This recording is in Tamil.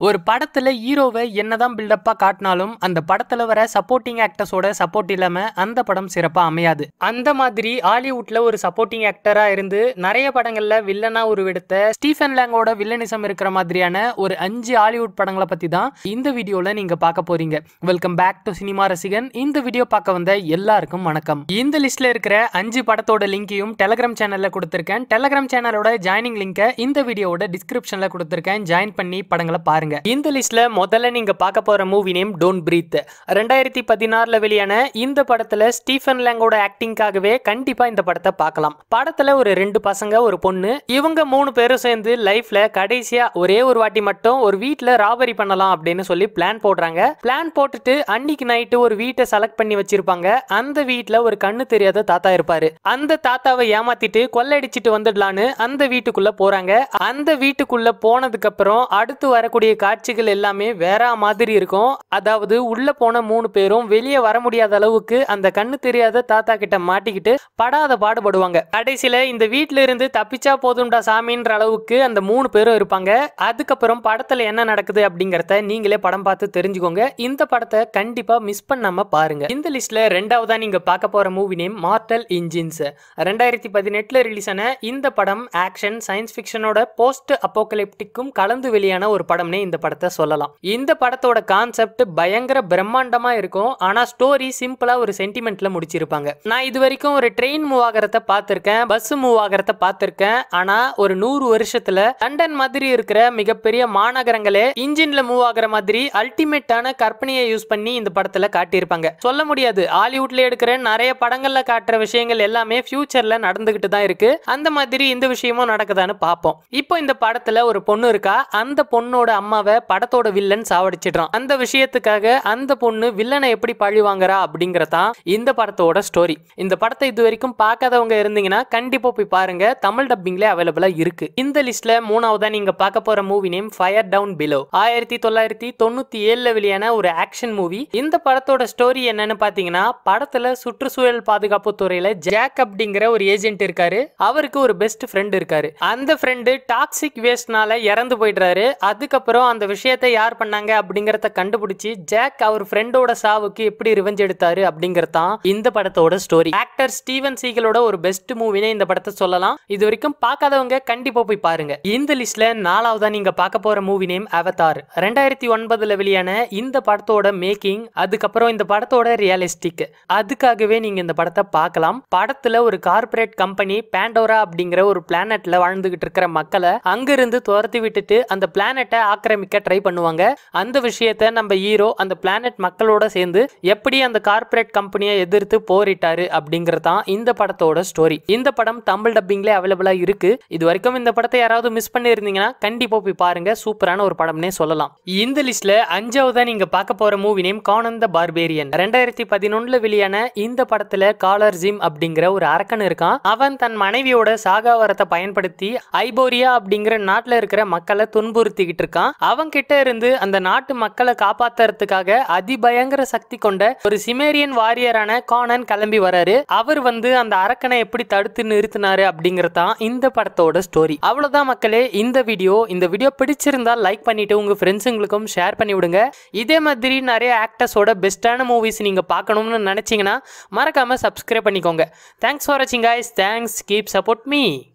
ஒரு படத்துல ஹீரோவை என்னதான் பில்டப்பா காட்டினாலும் அந்த படத்துல வர சப்போர்ட்டிங் ஆக்டர்ஸோட சப்போர்ட் இல்லாம அந்த படம் சிறப்பா அமையாது அந்த மாதிரி ஹாலிவுட்ல ஒரு சப்போர்ட்டிங் ஆக்டரா இருந்து நிறைய படங்கள்ல வில்லனா உருவெடுத்த ஸ்டீஃபன் லேங்கோட வில்லனிசம் இருக்கிற மாதிரியான ஒரு அஞ்சு ஹாலிவுட் படங்களை பத்தி தான் இந்த வீடியோல நீங்க பார்க்க போறீங்க வெல்கம் பேக் டு சினிமா ரசிகன் இந்த வீடியோ பார்க்க வந்த எல்லாருக்கும் வணக்கம் இந்த லிஸ்ட்ல இருக்கிற அஞ்சு படத்தோட லிங்கையும் டெலகிராம் சேனல்ல கொடுத்திருக்கேன் டெலகிராம் சேனலோட ஜாயினிங் லிங்கை இந்த வீடியோவோட டிஸ்கிரிப்ஷன்ல கொடுத்திருக்கேன் ஜாயின் பண்ணி படங்களை பாருங்க இந்த லிஸ்ட்ல முதல்ல நீங்க பார்க்க போற மூவி நேம் டோன்ட் பிரீத் ரெண்டாயிரத்தி பதினாறுல வெளியான இந்த படத்துல ஸ்டீஃபன் லேங்கோட ஆக்டிங்காகவே கண்டிப்பா இந்த படத்தை பார்க்கலாம் படத்துல ஒரு ரெண்டு பசங்க ஒரு பொண்ணு இவங்க மூணு பேரும் சேர்ந்து லைஃப்ல கடைசியா ஒரே ஒரு வாட்டி மட்டும் ஒரு வீட்ல ராபரி பண்ணலாம் அப்படின்னு சொல்லி பிளான் போடுறாங்க பிளான் போட்டுட்டு அன்னைக்கு நைட்டு ஒரு வீட்டை செலக்ட் பண்ணி வச்சிருப்பாங்க அந்த வீட்ல ஒரு கண்ணு தெரியாத தாத்தா இருப்பாரு அந்த தாத்தாவை ஏமாத்திட்டு கொள்ளடிச்சிட்டு வந்துடலான்னு அந்த வீட்டுக்குள்ள போறாங்க அந்த வீட்டுக்குள்ள போனதுக்கு அப்புறம் அடுத்து வரக்கூடிய காட்சிகள் எல்லாமே வேற மாதிரி இருக்கும் அதாவது உள்ள போன மூணு பேரும் வெளியே வர முடியாத அளவுக்கு அந்த கண்ணு தெரியாத தாத்தா கிட்ட மாட்டிக்கிட்டு படாத பாடுபடுவாங்க கடைசியில இந்த வீட்ல இருந்து தப்பிச்சா போதும்டா சாமின்ற அளவுக்கு அந்த மூணு பேரும் இருப்பாங்க அதுக்கப்புறம் படத்துல என்ன நடக்குது அப்படிங்கறத நீங்களே படம் பார்த்து தெரிஞ்சுக்கோங்க இந்த படத்தை கண்டிப்பா மிஸ் பண்ணாம பாருங்க இந்த லிஸ்ட்ல ரெண்டாவதா நீங்க பார்க்க போற மூவி நேம் மார்டல் இன்ஜின்ஸ் ரெண்டாயிரத்தி பதினெட்டுல ரிலீஸ் ஆன இந்த படம் ஆக்ஷன் சயின்ஸ் ஃபிக்ஷனோட போஸ்ட் அப்போகலிப்டிக்கும் கலந்து வெளியான ஒரு படம்னே இந்த படத்தை சொல்லலாம் இந்த படத்தோட கான்செப்ட் பயங்கர பிரம்மாண்டமா இருக்கும் ஆனா ஸ்டோரி சிம்பிளா ஒரு சென்டிமெண்ட்ல முடிச்சிருப்பாங்க நான் இது வரைக்கும் ஒரு ட்ரெயின் மூவ் ஆகிறத பார்த்திருக்கேன் பஸ் மூவ் ஆகிறத பார்த்திருக்கேன் ஆனா ஒரு நூறு வருஷத்துல லண்டன் மாதிரி இருக்கிற மிகப்பெரிய மாநகரங்களே இன்ஜின்ல மூவ் ஆகுற மாதிரி அல்டிமேட்டான கற்பனையை யூஸ் பண்ணி இந்த படத்துல காட்டியிருப்பாங்க சொல்ல முடியாது ஹாலிவுட்ல எடுக்கிற நிறைய படங்கள்ல காட்டுற விஷயங்கள் எல்லாமே ஃபியூச்சர்ல நடந்துகிட்டு தான் இருக்கு அந்த மாதிரி இந்த விஷயமும் நடக்குதான்னு பார்ப்போம் இப்போ இந்த படத்துல ஒரு பொண்ணு இருக்கா அந்த பொண்ணோட அம்மாவை படத்தோட வில்லன் சாவடிச்சிடுறான் அந்த விஷயத்துக்காக அந்த பொண்ணு வில்லனை எப்படி பழி வாங்குறா அப்படிங்கறதான் இந்த படத்தோட ஸ்டோரி இந்த படத்தை இது வரைக்கும் பார்க்காதவங்க இருந்தீங்கன்னா கண்டிப்பா போய் பாருங்க தமிழ் டப்பிங்ல அவைலபிளா இருக்கு இந்த லிஸ்ட்ல மூணாவதா நீங்க பார்க்க போற movie name fire down below ஆயிரத்தி தொள்ளாயிரத்தி தொண்ணூத்தி ஏழுல வெளியான ஒரு ஆக்ஷன் மூவி இந்த படத்தோட ஸ்டோரி என்னன்னு பாத்தீங்கன்னா படத்துல சுற்றுச்சூழல் பாதுகாப்பு துறையில ஜாக் அப்படிங்கிற ஒரு ஏஜென்ட் இருக்காரு அவருக்கு ஒரு பெஸ்ட் ஃப்ரெண்ட் இருக்காரு அந்த ஃப்ரெண்டு டாக்ஸிக் வேஸ்ட்னால இறந்து போயிடுறாரு அதுக்கப்புறம் அந்த விஷயத்தை யார் பண்ணாங்க அப்படிங்கறத கண்டுபிடிச்சு ஜாக் அவர் ஃப்ரெண்டோட சாவுக்கு எப்படி ரிவெஞ்ச் எடுத்தாரு அப்படிங்கறதான் இந்த படத்தோட ஸ்டோரி ஆக்டர் ஸ்டீவன் சீகலோட ஒரு பெஸ்ட் மூவினே இந்த படத்தை சொல்லலாம் இது வரைக்கும் பார்க்காதவங்க கண்டிப்பா போய் பாருங்க இந்த லிஸ்ட்ல நாலாவதா நீங்க பார்க்க போற மூவி நேம் அவதார் ரெண்டாயிரத்தி ஒன்பதுல வெளியான இந்த படத்தோட மேக்கிங் அதுக்கப்புறம் இந்த படத்தோட ரியலிஸ்டிக் அதுக்காகவே நீங்க இந்த படத்தை பார்க்கலாம் படத்துல ஒரு கார்ப்பரேட் கம்பெனி பேண்டோரா அப்படிங்கிற ஒரு பிளானட்ல வாழ்ந்துகிட்டு இருக்கிற மக்களை அங்கிருந்து துரத்தி விட்டுட்டு அந்த பிளானட்டை ஆக்கிரமிக்க ட்ரை பண்ணுவாங்க அந்த விஷயத்த நம்ம ஹீரோ அந்த பிளானட் மக்களோட சேர்ந்து எப்படி அந்த கார்ப்பரேட் கம்பெனியை எதிர்த்து போரிட்டாரு அப்படிங்கறதான் இந்த படத்தோட ஸ்டோரி இந்த படம் தமிழ் டப்பிங்ல அவைலபிளா இருக்கு இது வரைக்கும் இந்த படத்தை யாராவது மிஸ் பண்ணியிருந்தீங்கன்னா கண்டிப்பா போய் பாருங்க சூப்பரான ஒரு படம்னே சொல்லலாம் இந்த லிஸ்ட்ல அஞ்சாவதா நீங்க பார்க்க போற movie name Conan the barbarian ரெண்டாயிரத்தி பதினொன்னுல வெளியான இந்த படத்துல காலர் ஜிம் அப்படிங்கிற ஒரு அரக்கன் இருக்கான் அவன் தன் மனைவியோட சாகாவரத்தை பயன்படுத்தி ஐபோரியா அப்படிங்கிற நாட்டுல இருக்கிற மக்களை துன்புறுத்திக்கிட்டு இருக்கான் அவன் கிட்ட இருந்து அந்த நாட்டு மக்களை காப்பாத்துறதுக்காக அதிபயங்கர சக்தி கொண்ட ஒரு சிமேரியன் வாரியரான கானன் கிளம்பி வராரு அவர் வந்து அந்த அரக்கனை எப்படி தடுத்து நிறுத்தினாரு அப்படிங்கறதான் இந்த படத்தோட ஸ்டோரி அவ்வளவுதான் மக்களே இந்த வீடியோ இந்த வீடியோ பிடிச்சிருந்தா லைக் பண்ணிட்டு உங்க ஃப்ரெண்ட்ஸுங்களுக்கும் ஷேர் பண்ணி விடுங்க இதே மாதிரி நிறைய ஆக்டர்ஸோட பெஸ்ட்டான மூவிஸ் நீங்க பார்க்கணும்னு நினைச்சீங்கன்னா மறக்காம சப்ஸ்கிரைப் பண்ணிக்கோங்க தேங்க்ஸ் ஃபார் வாட்சிங் guys thanks keep support me